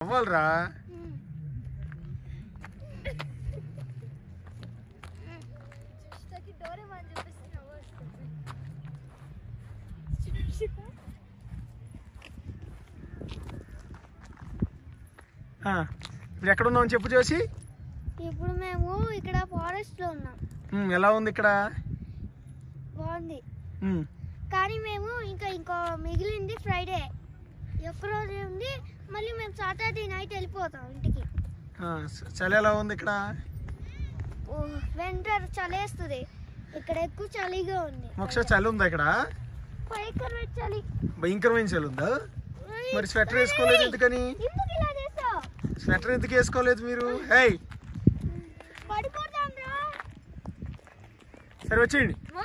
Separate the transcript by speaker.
Speaker 1: అవ్వాలిరా
Speaker 2: Doraemon చూపిస్తున్నావు
Speaker 1: ఆ, ఇప్పుడు ఎక్కడ ఉన్నావు చెప్పు చేసి
Speaker 2: ఇప్పుడు మేము ఇక్కడ ఫారెస్ట్ లో ఉన్నాం
Speaker 1: ఉమ్, ఎలా ఉంది ఇక్కడ
Speaker 2: బాగుంది
Speaker 1: ఉమ్,
Speaker 2: కానీ మేము ఇంకా ఇంకో మిగిలింది ఫ్రైడే ఒక్కరోజు ఉంది మళ్ళీ మేము సాటర్డే నైట్ వెళ్ళిపోతాం ఇంటికి
Speaker 1: ఆ, చ- చలి ఎలా ఉంది ఇక్కడ
Speaker 2: వింటర్ చలేస్తుంది ఇక్కడ ఎక్కువ చలిగా ఉంది
Speaker 1: ఒకసారి చలి ఉందా ఇక్కడ
Speaker 2: భయంకర చలి
Speaker 1: భయంకరమైన చలి ఉందా మరి స్వెటర్ వేసుకోలేదు ఎందుకని
Speaker 2: ఎందుకు ఇలా చేస్తావు
Speaker 1: స్వెటర్ ఎందుకు వేసుకోలేదు మీరు హేయ్
Speaker 2: పడిపోతాం రా
Speaker 1: సరే వచ్చేయండి
Speaker 2: మా